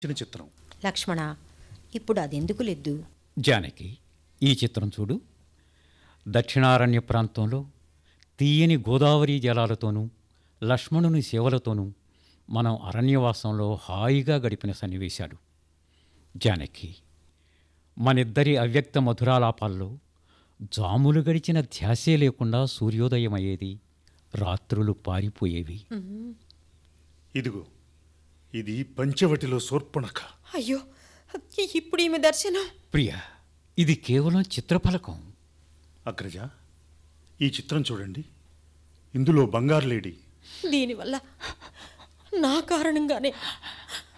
చిన్న చిత్రం లక్ష్మణ ఇప్పుడు అదెందుకు లెద్దు జానకి ఈ చిత్రం చూడు దక్షిణారణ్య ప్రాంతంలో తీయని గోదావరి జలాలతోనూ లక్ష్మణుని సేవలతోనూ మనం అరణ్యవాసంలో హాయిగా గడిపిన సన్నివేశాలు జానకి మనిద్దరి అవ్యక్త మధురాలాపాల్లో జాములు గడిచిన ధ్యాసే లేకుండా సూర్యోదయం అయ్యేది రాత్రులు పారిపోయేవి ఇదిగో ఇది పంచవటిలో శూర్పణఖ అయ్యో ఇప్పుడు ఈమె దర్శనం ప్రియ ఇది కేవలం చిత్రఫలకం అగ్రజ ఈ చిత్రం చూడండి ఇందులో బంగారు లేడీ దీనివల్ల నా కారణంగానే